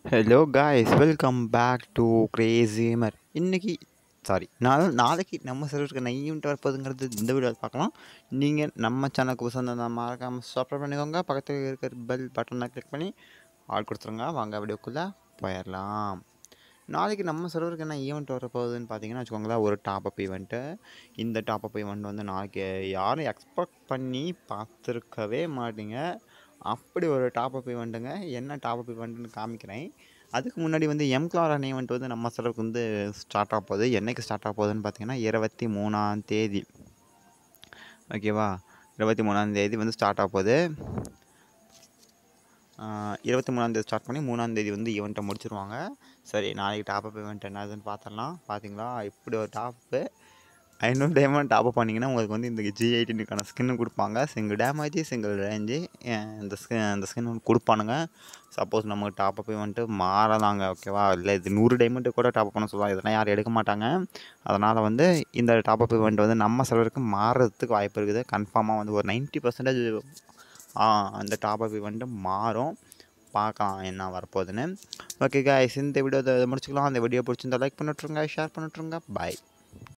hello guys welcome back to கிரேசிமர் இன்னைக்கு sorry நாளை நாளைக்கு நம்ம சர்வருக்கு என்ன ஈவெண்ட் வரப்போகுதுங்கிறது இந்த வீடியோவில் பார்க்கலாம் நீங்கள் நம்ம சேனலுக்கு புதுசாக இருந்தால் மறக்காமல் சப்ஸ்கிரைப் பண்ணிக்கோங்க பக்கத்தில் இருக்கிற பெல் பட்டனை கிளிக் பண்ணி ஆள் கொடுத்துருங்க வாங்க வீடியோக்குள்ளே போயிடலாம் நாளைக்கு நம்ம சர்வருக்கு என்ன ஈவெண்ட் வரப்போகுதுன்னு பார்த்தீங்கன்னா வச்சுக்கோங்களேன் ஒரு டாப்அப் ஈவெண்ட்டு இந்த டாப்அப் ஈவெண்ட் வந்து நாளைக்கு யாரும் எக்ஸ்பெக்ட் பண்ணி பார்த்துருக்கவே மாட்டீங்க அப்படி ஒரு டாப்அப் ஈவெண்ட்டுங்க என்ன டாப்அப் ஈவெண்ட்டுன்னு காமிக்கிறேன் அதுக்கு முன்னாடி வந்து எம்க்ளாரன் ஈவெண்ட் வந்து நம்ம சர்வருக்கு வந்து ஸ்டார்ட் ஆக போகுது என்னைக்கு ஸ்டார்ட் ஆக போகுதுன்னு பார்த்தீங்கன்னா இருபத்தி மூணாம் தேதி ஓகேவா இருபத்தி மூணாம் தேதி வந்து ஸ்டார்ட் ஆக போகுது இருபத்தி மூணாந்தேதி ஸ்டார்ட் பண்ணி மூணாந்தேதி வந்து ஈவெண்ட்டை முடிச்சிருவாங்க சரி நாளைக்கு டாப்அப் ஈவெண்ட் என்னதுன்னு பார்த்துடலாம் பார்த்தீங்களா இப்படி ஒரு டாப்பு ஐநூறு டைமண்ட் டாப்அப் பண்ணிங்கன்னா உங்களுக்கு வந்து இந்த ஜி எயிட்டினுக்கான ஸ்கின்னு கொடுப்பாங்க சிங்கிள் டேமேஜ் சிங்கிள் ரேஞ்சு இந்த ஸ்கின் இந்த ஸ்கின் வந்து கொடுப்பானுங்க சப்போஸ் நமக்கு டாப்அப் ஈவெண்ட்டு மாறலாங்க ஓகேவா இல்லை இது நூறு டைமண்ட்டு கூட டாப்அப் பண்ண சொல்லலாம் இதெல்லாம் யாரும் எடுக்க மாட்டாங்க அதனால் வந்து இந்த டாப்அப் ஈவெண்ட் வந்து நம்ம சர்வருக்கு மாறுறதுக்கு வாய்ப்பு இருக்குது கன்ஃபார்மாக வந்து ஒரு நைன்ட்டி பர்சன்டேஜ் அந்த டாப்அப் ஈவெண்ட்டு மாறும் பார்க்கலாம் என்ன வரப்போகுதுன்னு ஓகே காய்ஸ் இந்த வீடியோ முடிச்சுக்கலாம் அந்த வீடியோ பிடிச்சிருந்தா லைக் பண்ணிட்டுருங்க ஷேர் பண்ணிட்டுருங்க பாய்